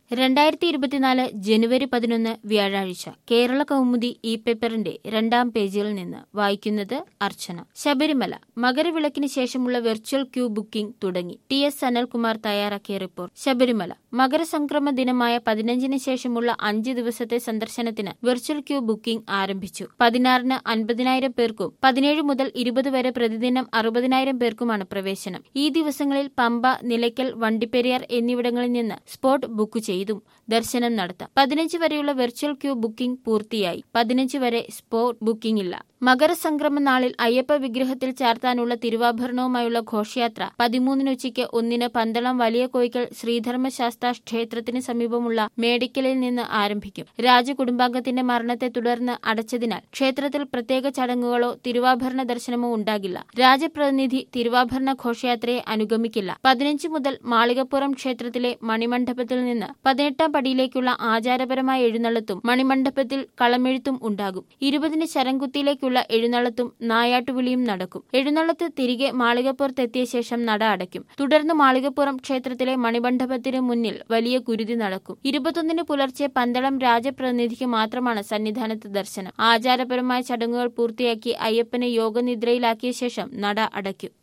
രണ്ടായിരത്തി ഇരുപത്തിനാല് ജനുവരി പതിനൊന്ന് വ്യാഴാഴ്ച കേരള കൗമുദി ഇ പേപ്പറിന്റെ രണ്ടാം പേജിൽ നിന്ന് വായിക്കുന്നത് അർച്ചന ശബരിമല മകരവിളക്കിന് ശേഷമുള്ള വെർച്വൽ ക്യൂ ബുക്കിംഗ് തുടങ്ങി ടി എസ് സനൽകുമാർ തയ്യാറാക്കിയ റിപ്പോർട്ട് ശബരിമല മകരസംക്രമ ദിനമായ പതിനഞ്ചിന് ശേഷമുള്ള അഞ്ച് ദിവസത്തെ സന്ദർശനത്തിന് വെർച്വൽ ക്യൂ ബുക്കിംഗ് ആരംഭിച്ചു പതിനാറിന് അൻപതിനായിരം പേർക്കും പതിനേഴ് മുതൽ ഇരുപത് വരെ പ്രതിദിനം അറുപതിനായിരം പേർക്കുമാണ് പ്രവേശനം ഈ ദിവസങ്ങളിൽ പമ്പ നിലയ്ക്കൽ വണ്ടിപ്പെരിയാർ എന്നിവിടങ്ങളിൽ നിന്ന് സ്പോട്ട് ബുക്ക് ചെയ്തും ദർശനം നടത്താം പതിനഞ്ച് വരെയുള്ള വെർച്വൽ ക്യൂ ബുക്കിംഗ് പൂർത്തിയായി പതിനഞ്ച് വരെ സ്പോട്ട് ബുക്കിംഗ് ഇല്ല മകരസംക്രമ നാളിൽ അയ്യപ്പ വിഗ്രഹത്തിൽ ചാർത്താനുള്ള തിരുവാഭരണവുമായുള്ള ഘോഷയാത്ര പതിമൂന്നിന് ഉച്ചയ്ക്ക് ഒന്നിന് പന്തളം വലിയ കോയിക്കൽ ശ്രീധർമ്മശാസ്ത്ര ക്ഷേത്രത്തിന് സമീപമുള്ള മേടിക്കലിൽ നിന്ന് ആരംഭിക്കും രാജകുടുംബാംഗത്തിന്റെ മരണത്തെ തുടർന്ന് അടച്ചതിനാൽ ക്ഷേത്രത്തിൽ പ്രത്യേക ചടങ്ങുകളോ തിരുവാഭരണ ദർശനമോ ഉണ്ടാകില്ല രാജപ്രതിനിധി തിരുവാഭരണ ഘോഷയാത്രയെ അനുഗമിക്കില്ല പതിനഞ്ച് മുതൽ മാളികപ്പുറം ക്ഷേത്രത്തിലെ മണിമണ്ഡപത്തിൽ നിന്ന് പതിനെട്ടാം പടിയിലേക്കുള്ള ആചാരപരമായ എഴുന്നള്ളത്തും മണിമണ്ഡപത്തിൽ കളമെഴുത്തും ഉണ്ടാകും ഇരുപതിന് ശരംകുത്തിയിലേക്കുള്ള എഴുന്നള്ളത്തും നായാട്ടുവിളിയും നടക്കും എഴുന്നള്ളത്ത് തിരികെ മാളികപ്പുറത്തെത്തിയ ശേഷം നട അടയ്ക്കും തുടർന്ന് മാളികപ്പുറം ക്ഷേത്രത്തിലെ മണിമണ്ഡപത്തിന് മുന്നിൽ വലിയ കുരുതി നടക്കും ഇരുപത്തൊന്നിന് പുലർച്ചെ പന്തളം രാജപ്രതിനിധിക്ക് മാത്രമാണ് സന്നിധാനത്ത് ദർശനം ആചാരപരമായ ചടങ്ങുകൾ പൂർത്തിയാക്കി അയ്യപ്പനെ യോഗനിദ്രയിലാക്കിയ ശേഷം നട അടയ്ക്കും